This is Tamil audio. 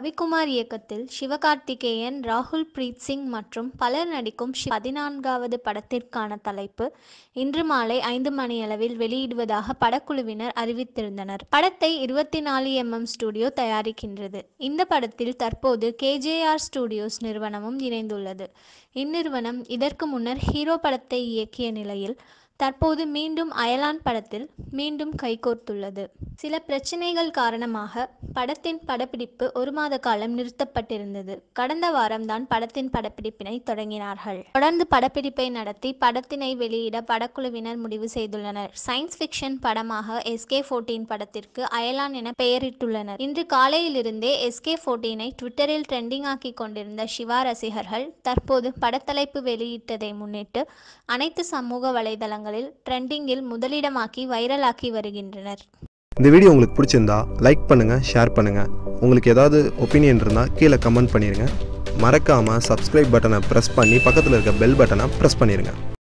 ரவிக்குமார் இயக்கத்தில் சிவகார்த்திகேயன் ராகுல் பிரீத் சிங் மற்றும் பலர் நடிக்கும் ஷி- பதினான்காவது படத்திற்கான தலைப்பு இன்று மாலை ஐந்து மணியளவில் வெளியிடுவதாக படக்குழுவினர் அறிவித்திருந்தனர் படத்தை இருபத்தி நாலு எம்எம் ஸ்டுடியோ தயாரிக்கின்றது இந்த படத்தில் தற்போது கேஜேஆர் ஸ்டுடியோஸ் நிறுவனமும் இணைந்துள்ளது இந்நிறுவனம் இதற்கு முன்னர் ஹீரோ படத்தை இயக்கிய நிலையில் தற்போது மீண்டும் அயலான் படத்தில் மீண்டும் கைகோர்த்துள்ளது சில பிரச்சனைகள் காரணமாக படத்தின் படப்பிடிப்பு ஒரு மாத காலம் நிறுத்தப்பட்டிருந்தது கடந்த வாரம்தான் படத்தின் படப்பிடிப்பினை தொடங்கினார்கள் தொடர்ந்து படப்பிடிப்பை நடத்தி படத்தினை வெளியிட படக்குழுவினர் முடிவு செய்துள்ளனர் சயின்ஸ் ஃபிக்ஷன் படமாக எஸ்கே ஃபோர்டீன் படத்திற்கு அயலான் என பெயரிட்டுள்ளனர் இன்று காலையிலிருந்தே எஸ்கே ஃபோர்டீனை ட்விட்டரில் ட்ரெண்டிங் ஆக்கி கொண்டிருந்த சிவா ரசிகர்கள் தற்போது படத்தலைப்பு வெளியிட்டதை முன்னிட்டு அனைத்து சமூக வலைதளங்களில் ட்ரெண்டிங்கில் முதலிடமாக்கி வைரலாக்கி வருகின்றனர் இந்த வீடியோ உங்களுக்கு பிடிச்சிருந்தா லைக் பண்ணுங்கள் ஷேர் பண்ணுங்கள் உங்களுக்கு ஏதாவது ஒப்பீனியன் இருந்தால் கீழே கமெண்ட் பண்ணிடுங்க மறக்காமல் சப்ஸ்கிரைப் பட்டனை ப்ரெஸ் பண்ணி பக்கத்தில் இருக்க பெல் பட்டனை ப்ரெஸ் பண்ணிடுங்க